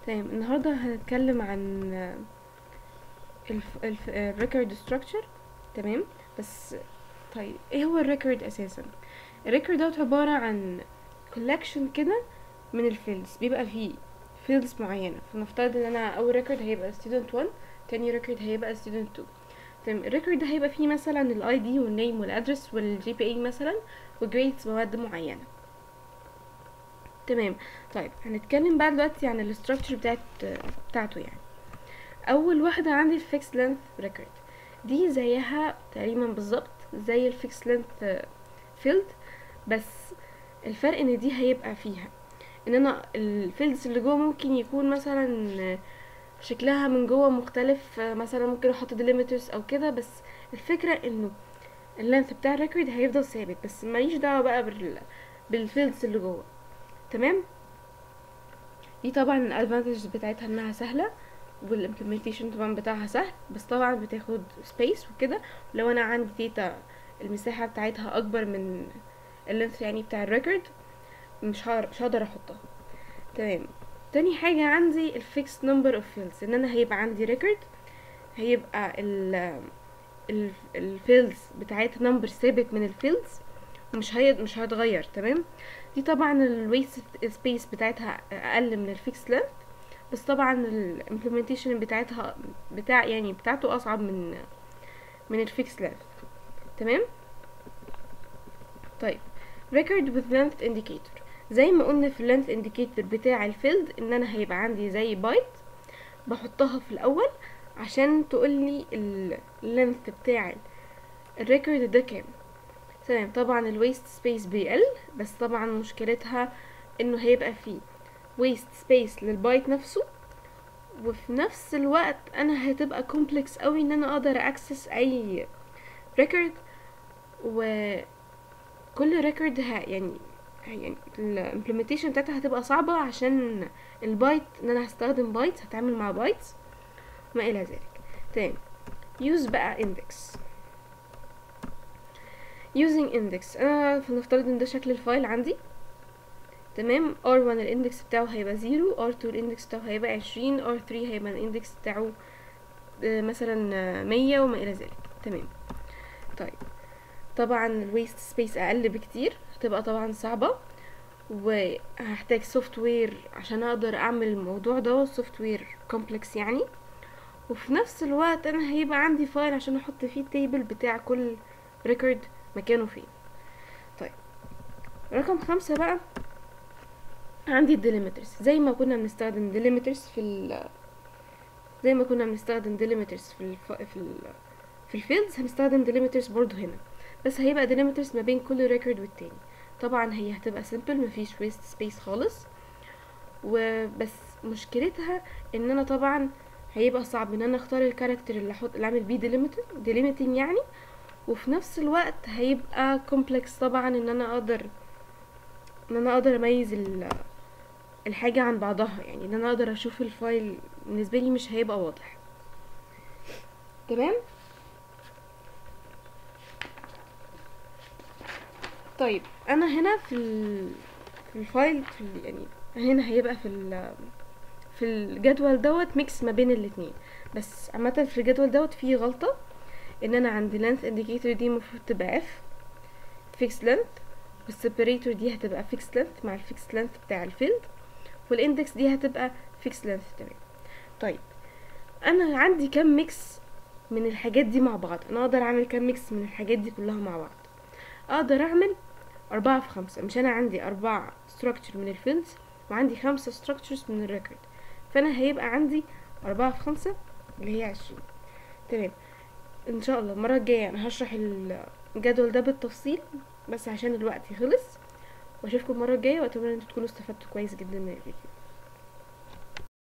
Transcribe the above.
تمام النهارده هنتكلم عن الريكورد ستراكشر تمام بس طيب ايه هو الريكورد اساسا الريكورد دوت عباره عن كولكشن كده من الفيلدز بيبقى فيه فيلدز معينه فنفترض ان انا اول ريكورد هيبقى student 1 تاني ريكورد هيبقى student 2 تمام الريكورد ده هيبقى فيه مثلا الاي دي والنيم والادرس والجي بي اي مثلا وجريدز مواد معينه تمام طيب هنتكلم بقى دلوقتي عن الاستراكشر بتاعت بتاعته يعني اول واحده عندي الفيكس لينث ريكورد دي زيها تقريبا بالظبط زي الفيكس لينث فيلد بس الفرق ان دي هيبقى فيها ان انا الفيلدز اللي جوه ممكن يكون مثلا شكلها من جوه مختلف مثلا ممكن احط ديليمترز او كده بس الفكره انه اللينث بتاع الريكورد هيفضل ثابت بس ماليش دعوه بقى بال بالفيلدز اللي جوه تمام دي طبعا الادفانتج بتاعتها انها سهله والامبلمنتيشن طبعا بتاعها سهل بس طبعا بتاخد سبيس وكده لو انا عندي داتا المساحه بتاعتها اكبر من اللينث يعني بتاع الريكورد مش مش هقدر احطها تمام تاني حاجة عندي الفيكس نمبر اوف فيلدز ان انا هيبقى عندي ريكورد هيبقى ال الفيلدز بتاعتها نمبر ثابت من الفيلدز مش هي مش هيتغير تمام دي طبعا الويست سبيس بتاعتها اقل من الفيكس لينث بس طبعا الامبلمنتيشن بتاعتها بتاع يعني بتاعته اصعب من من الفيكس لينث تمام طيب record with length indicator زي ما قلنا في اللينث indicator بتاع الفيلد ان انا هيبقى عندي زي بايت بحطها في الاول عشان تقولي اللينث بتاع الريكورد ده كام تمام طبعا الويست سبيس بيقل بس طبعا مشكلتها انه هيبقى فيه ويست سبيس للبايت نفسه وفي نفس الوقت انا هتبقى كومبلكس قوي ان انا اقدر اكسس اي ريكورد وكل ريكورد يعني يعني الامبلمنتيشن بتاعتها هتبقى صعبة عشان البايت ان انا هستخدم بايتس هتعامل مع بايتس ما الى ذلك تمام use بقى index using index انا فنفترض ان ده شكل الفايل عندي تمام r1 الاندكس بتاعه هيبقى 0 r2 الاندكس بتاعه هيبقى 20 r3 هيبقى الاندكس بتاعه مثلا 100 وما الى ذلك تمام طيب طبعا الويست سبيس اقل بكتير هتبقى طبعا صعبة وهحتاج سوفت وير عشان اقدر اعمل الموضوع ده سوفت وير كومبلكس يعني وفي نفس الوقت انا هيبقى عندي فايل عشان احط فيه التيبل بتاع كل ريكورد مكانه فين طيب رقم خمسة بقى عندي الديليمترز زي ما كنا بنستخدم ديليمترز في ال زي ما كنا بنستخدم ديليمترز في الف... في ال... في الفيلدز هنستخدم ديليمترز برضو هنا بس هيبقى ديليمترز ما بين كل ريكورد والتاني طبعا هي هتبقى سيمبل مفيش ويست سبيس خالص وبس مشكلتها ان انا طبعا هيبقى صعب ان انا اختار الكاركتر اللي احط اللي اعمل بيه ديليميتنج يعني وفي نفس الوقت هيبقى كومبلكس طبعا ان انا اقدر ان انا اقدر اميز الحاجة عن بعضها يعني ان انا اقدر اشوف الفايل بالنسبة لي مش هيبقى واضح تمام طيب انا هنا في ال... في الفايل في ال... يعني هنا هيبقى في ال... في الجدول دوت ميكس ما بين الاتنين بس عامه في الجدول دوت فيه غلطه ان انا عندي length indicator دي المفروض تبقى f fixed length والسيبريتور دي هتبقى fixed length مع الفيكس length بتاع الفيلد والاندكس دي هتبقى fixed length تمام طيب انا عندي كام ميكس من الحاجات دي مع بعض انا اقدر اعمل كام ميكس من الحاجات دي كلها مع بعض اقدر اعمل أربعة في خمسة مش أنا عندي أربعة structure من الفيلدز وعندي خمسة structures من الريكورد فأنا هيبقى عندي أربعة في خمسة اللي هي عشرين تمام إن شاء الله المرة الجاية أنا هشرح الجدول ده بالتفصيل بس عشان الوقت يخلص وأشوفكم المرة الجاية وأتمنى إن انتوا تكونوا استفدتوا كويس جدا من الفيديو